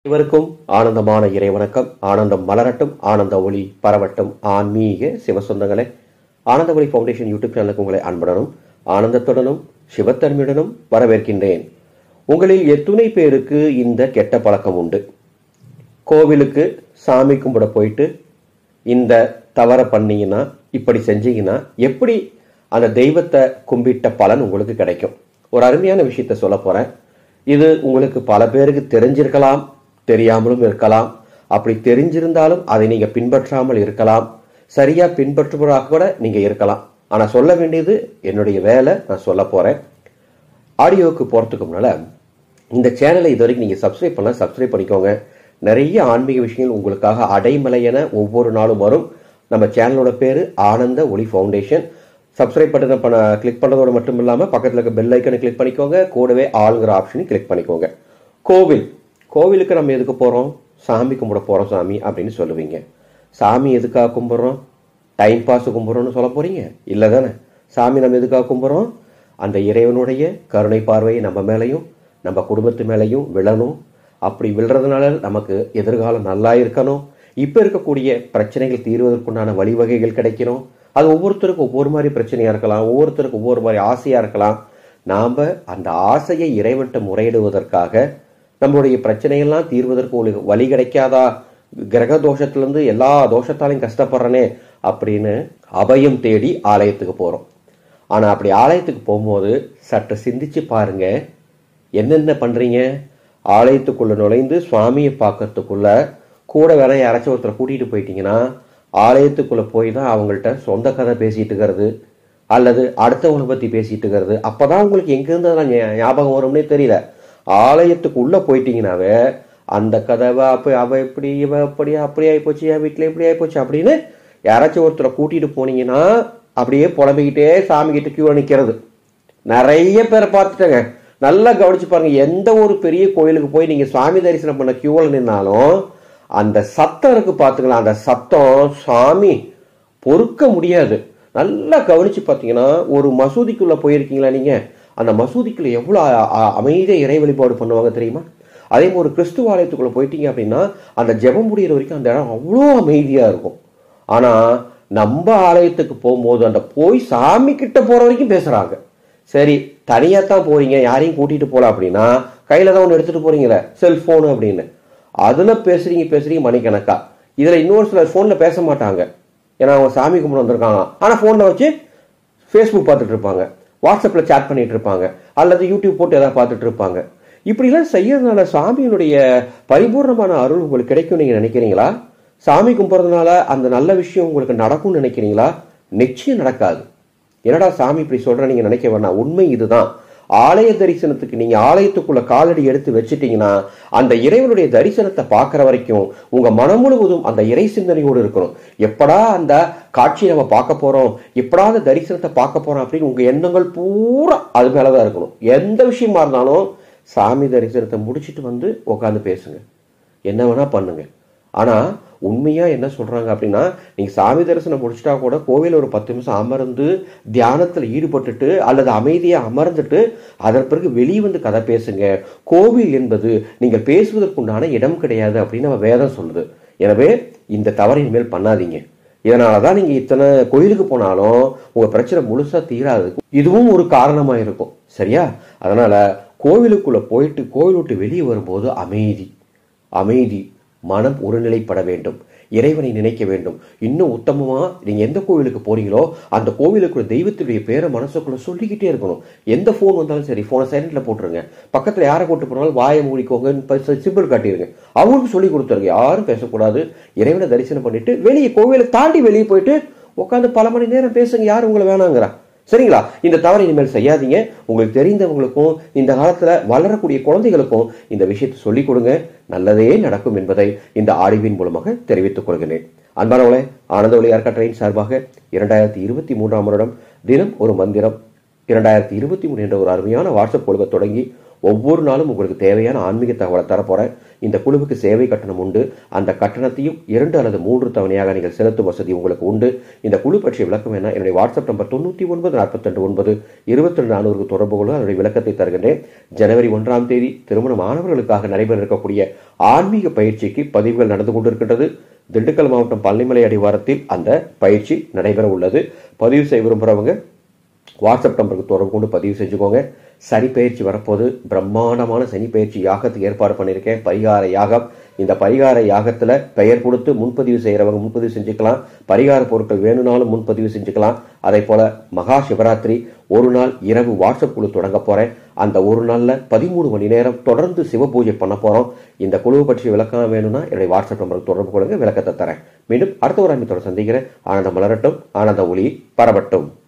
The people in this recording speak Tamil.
இவருக்கும் ஆனந்தமான இறைவணக்கம் ஆனந்தம் மலரட்டும் ஆனந்த ஒளி பரவட்டும் ஆன்மீக சிவசொந்தங்களே ஆனந்த ஒளி ஃபவுண்டேஷன் யூடியூப் சேனலுக்கு உங்களை அன்புடனும் ஆனந்தத்துடனும் சிவத்தன்மையுடனும் வரவேற்கின்றேன் உங்களில் எத்துணை பேருக்கு இந்த கெட்ட பழக்கம் உண்டு கோவிலுக்கு சாமி கும்பிட போயிட்டு இந்த தவறை பண்ணீங்கன்னா இப்படி செஞ்சீங்கன்னா எப்படி அந்த தெய்வத்தை கும்பிட்ட பலன் உங்களுக்கு கிடைக்கும் ஒரு அருமையான விஷயத்த சொல்ல போறேன் இது உங்களுக்கு பல பேருக்கு தெரிஞ்சிருக்கலாம் தெரியாமலும் இருக்கலாம் அப்படி தெரிஞ்சிருந்தாலும் அதை நீங்க பின்பற்றாமல் இருக்கலாம் சரியா பின்பற்றுபவராக கூட நீங்க இருக்கலாம் ஆனா சொல்ல வேண்டியது என்னுடைய வேலை நான் சொல்ல போறேன் ஆடியோவுக்கு போறதுக்கு முன்னால இந்த சேனலை இது வரைக்கும் நீங்க சப்ஸ்கிரைப் பண்ணலாம் சப்ஸ்கிரைப் பண்ணிக்கோங்க நிறைய ஆன்மீக விஷயங்கள் உங்களுக்காக அடைமலை என ஒவ்வொரு நாளும் வரும் நம்ம சேனலோட பேரு ஆனந்த ஒளி ஃபவுண்டேஷன் சப்ஸ்கிரைப் பட்டனை பண்ண கிளிக் பண்ணதோட மட்டும் இல்லாம பக்கத்துல இருக்க பெல் ஐக்கனை கிளிக் பண்ணிக்கோங்க கூடவே ஆளுங்கிற ஆப்ஷனையும் கிளிக் பண்ணிக்கோங்க கோவில் கோவிலுக்கு நம்ம எதுக்கு போறோம் சாமி கும்பிட போறோம் சாமி அப்படின்னு சொல்லுவீங்க சாமி எதுக்காக கும்பிடுறோம் டைம் பாஸ் கும்பிட்றோம்னு சொல்ல போறீங்க இல்லை தானே சாமி நம்ம எதுக்காக கும்பிட்றோம் அந்த இறைவனுடைய கருணை பார்வை நம்ம மேலையும் நம்ம குடும்பத்து மேலையும் விழணும் அப்படி விழுறதுனால நமக்கு எதிர்காலம் நல்லா இருக்கணும் இப்போ இருக்கக்கூடிய பிரச்சனைகள் தீர்வதற்குண்டான வழிவகைகள் கிடைக்கணும் அது ஒவ்வொருத்தருக்கும் ஒவ்வொரு மாதிரி பிரச்சனையா இருக்கலாம் ஒவ்வொருத்தருக்கும் ஒவ்வொரு மாதிரி ஆசையா இருக்கலாம் நாம அந்த ஆசையை இறைவன்ட்ட முறையிடுவதற்காக நம்மளுடைய பிரச்சனையெல்லாம் தீர்வதற்கு ஒரு வழி கிடைக்காதா கிரக தோஷத்திலிருந்து எல்லா தோஷத்தாலையும் கஷ்டப்படுறனே அப்படின்னு அபயம் தேடி ஆலயத்துக்கு போறோம் ஆனா அப்படி ஆலயத்துக்கு போகும்போது சற்று சிந்திச்சு பாருங்க என்னென்ன பண்றீங்க ஆலயத்துக்குள்ள நுழைந்து சுவாமியை பார்க்கறதுக்குள்ள கூட வேற யாராச்சும் ஒருத்தரை கூட்டிட்டு போயிட்டீங்கன்னா ஆலயத்துக்குள்ள போய் தான் அவங்கள்ட்ட சொந்த கதை பேசிட்டு இருக்கிறது அல்லது அடுத்தவங்களை பத்தி பேசிட்டு இருக்கிறது அப்பதான் உங்களுக்கு எங்க இருந்து அதெல்லாம் ஞா- ஞாபகம் வரும்னே தெரியல ஆலயத்துக்கு உள்ள போயிட்டீங்கன்னாவே அந்த கதவை அப்ப அவ இப்படி இவ அப்படி அப்படி ஆயிப்போச்சு என் வீட்டுல இப்படி ஆயிப்போச்சு அப்படின்னு யாராச்சும் ஒருத்தரை கூட்டிட்டு போனீங்கன்னா அப்படியே புலம்பிக்கிட்டே சாமி கிட்ட கியூ நிக்கிறது நிறைய பேரை பார்த்துட்டேங்க நல்லா கவனிச்சு பாருங்க எந்த ஒரு பெரிய கோயிலுக்கு போய் நீங்க சுவாமி தரிசனம் பண்ண கியூவில் நின்னாலும் அந்த சத்தம் இருக்கு பாத்துங்களா அந்த சத்தம் சாமி பொறுக்க முடியாது நல்லா கவனிச்சு பார்த்தீங்கன்னா ஒரு மசூதிக்குள்ள போயிருக்கீங்களா நீங்க அந்த மசூதிக்குள்ள எவ்வளவு அ- அ- அமைதியா இறை வழிபாடு பண்ணுவாங்க தெரியுமா அதே மாதிரி ஒரு கிறிஸ்துவ ஆலயத்துக்குள்ள போயிட்டீங்க அப்படின்னா அந்த ஜெபம் முடியிற வரைக்கும் அந்த இடம் அவ்வளோ அமைதியா இருக்கும் ஆனா நம்ம ஆலயத்துக்கு போகும்போது அந்த போய் சாமி கிட்ட போற வரைக்கும் பேசுறாங்க சரி தனியா தான் போறீங்க யாரையும் கூட்டிட்டு போல அப்படின்னா கையில தான் ஒன்று எடுத்துட்டு போறீங்களே செல்போன் அப்படின்னு அதுல பேசுறீங்க பேசுறீங்க மணிக்கணக்கா இதுல இன்னொரு சிலர் போன்ல பேச மாட்டாங்க ஏன்னா அவங்க சாமி கும்பிட வந்திருக்காங்க ஆனா போன்ல வச்சு ஃபேஸ்புக் பார்த்துட்டு இருப்பாங்க வாட்ஸ்அப்பில் சேட் பண்ணிட்டு இருப்பாங்க அல்லது யூடியூப் போட்டு ஏதாவது பார்த்துட்டு இருப்பாங்க இப்படிலாம் செய்யறதுனால சாமியினுடைய பரிபூர்ணமான அருள் உங்களுக்கு கிடைக்கும் நீங்க நினைக்கிறீங்களா சாமி கும்பிட்றதுனால அந்த நல்ல விஷயம் உங்களுக்கு நடக்கும்னு நினைக்கிறீங்களா நிச்சயம் நடக்காது என்னடா சாமி இப்படி சொல்ற நீங்க நினைக்க வேணாம் உண்மை இதுதான் ஆலய தரிசனத்துக்கு நீங்க ஆலயத்துக்குள்ள காலடி எடுத்து வச்சிட்டீங்கன்னா அந்த இறைவனுடைய தரிசனத்தை பார்க்கிற வரைக்கும் உங்க மனம் முழுவதும் அந்த இறை சிந்தனையோடு இருக்கணும் எப்படா அந்த காட்சியை நம்ம பார்க்க போறோம் எப்படா அந்த தரிசனத்தை பார்க்க போறோம் அப்படின்னு உங்க எண்ணங்கள் பூரா அது மேலதான் இருக்கணும் எந்த விஷயமா இருந்தாலும் சாமி தரிசனத்தை முடிச்சிட்டு வந்து உட்காந்து பேசுங்க என்ன வேணா பண்ணுங்க ஆனா உண்மையா என்ன சொல்றாங்க அப்படின்னா நீங்க சாமி தரிசனம் முடிச்சிட்டா கூட கோவில் ஒரு பத்து நிமிஷம் அமர்ந்து தியானத்துல ஈடுபட்டுட்டு அல்லது அமைதியா அமர்ந்துட்டு அதன் பிறகு வெளியே வந்து கதை பேசுங்க கோவில் என்பது நீங்கள் பேசுவதற்குண்டான இடம் கிடையாது அப்படின்னு நம்ம வேதம் சொல்லுது எனவே இந்த தவறை இனிமேல் பண்ணாதீங்க இதனாலதான் நீங்க இத்தனை கோயிலுக்கு போனாலும் உங்க பிரச்சனை முழுசா தீராது இதுவும் ஒரு காரணமா இருக்கும் சரியா அதனால கோவிலுக்குள்ள போயிட்டு கோவில் விட்டு வெளியே வரும்போது அமைதி அமைதி மனம் ஒருநிலைப்பட வேண்டும் இறைவனை நினைக்க வேண்டும் இன்னும் உத்தமமா நீங்க எந்த கோவிலுக்கு போறீங்களோ அந்த கோவிலுக்குள்ள தெய்வத்துடைய பேரை மனசுக்குள்ள சொல்லிக்கிட்டே இருக்கணும் எந்த ஃபோன் வந்தாலும் சரி போனை சைலண்ட்ல போட்டுருங்க பக்கத்துல யாரை கூட்டு போனாலும் வாயை மூடிக்கோங்க சிம்பிள் காட்டிடுங்க அவங்களுக்கு சொல்லி கொடுத்துருங்க யாரும் பேசக்கூடாது இறைவனை தரிசனம் பண்ணிட்டு வெளியே கோவிலை தாண்டி வெளியே போயிட்டு உட்காந்து பல மணி நேரம் பேசுங்க யார் உங்களை வேணாங்கிறா சரிங்களா இந்த தவறை இனிமேல் செய்யாதீங்க உங்களுக்கு தெரிந்தவங்களுக்கும் இந்த காலத்துல வளரக்கூடிய குழந்தைகளுக்கும் இந்த விஷயத்தை சொல்லிக் கொடுங்க நல்லதே நடக்கும் என்பதை இந்த ஆடிவின் மூலமாக தெரிவித்துக் கொள்கிறேன் அன்பானவளே ஆனந்த ஒளியார் கட்டளையின் சார்பாக இரண்டாயிரத்தி இருபத்தி மூன்றாம் வருடம் தினம் ஒரு மந்திரம் இரண்டாயிரத்தி இருபத்தி மூணு என்ற ஒரு அருமையான வாட்ஸ்அப் குழுவை தொடங்கி ஒவ்வொரு நாளும் உங்களுக்கு தேவையான ஆன்மீக தகவலை தரப்போறேன் இந்த குழுவுக்கு சேவை கட்டணம் உண்டு அந்த கட்டணத்தையும் இரண்டு அல்லது மூன்று தவணையாக நீங்கள் செலுத்தும் வசதி உங்களுக்கு உண்டு இந்த குழு பற்றிய விளக்கம் என்ன என்னுடைய வாட்ஸ்அப் நம்பர் தொண்ணூற்றி ஒன்பது நாற்பத்தெண்டு ஒன்பது இருபத்தி ரெண்டு நானூறுக்கு தொடர்பு கொள்ள அதனுடைய விளக்கத்தை தருகின்றேன் ஜனவரி ஒன்றாம் தேதி திருமணமானவர்களுக்காக நடைபெற இருக்கக்கூடிய ஆன்மீக பயிற்சிக்கு பதிவுகள் நடந்து கொண்டிருக்கின்றது திண்டுக்கல் மாவட்டம் பள்ளிமலை அடிவாரத்தில் அந்த பயிற்சி நடைபெற உள்ளது பதிவு செய்ய விரும்புகிறவங்க வாட்ஸ்அப் நம்பருக்கு தொடர்பு கொண்டு பதிவு செஞ்சுக்கோங்க சனி பயிற்சி வரப்போது பிரம்மாண்டமான சனி பயிற்சி யாகத்துக்கு ஏற்பாடு பண்ணியிருக்கேன் பரிகார யாகம் இந்த பரிகார யாகத்தில் பெயர் கொடுத்து முன்பதிவு செய்கிறவங்க முன்பதிவு செஞ்சுக்கலாம் பரிகார பொருட்கள் வேணும்னாலும் முன்பதிவு செஞ்சுக்கலாம் அதே போல மகா சிவராத்திரி ஒரு நாள் இரவு வாட்ஸ்அப் குழு தொடங்க போறேன் அந்த ஒரு நாள்ல பதிமூணு மணி நேரம் தொடர்ந்து சிவ பூஜை பண்ண போறோம் இந்த குழுவை பற்றி விளக்கம் வேணும்னா என்னுடைய வாட்ஸ்அப் நம்பருக்கு தொடர்பு கொள்ளுங்க விளக்கத்தை தரேன் மீண்டும் அடுத்த ஒரு அமைத்தோட சந்திக்கிறேன் ஆனந்தம் மலரட்டும் ஆனந்த ஒளி பரவட்டும்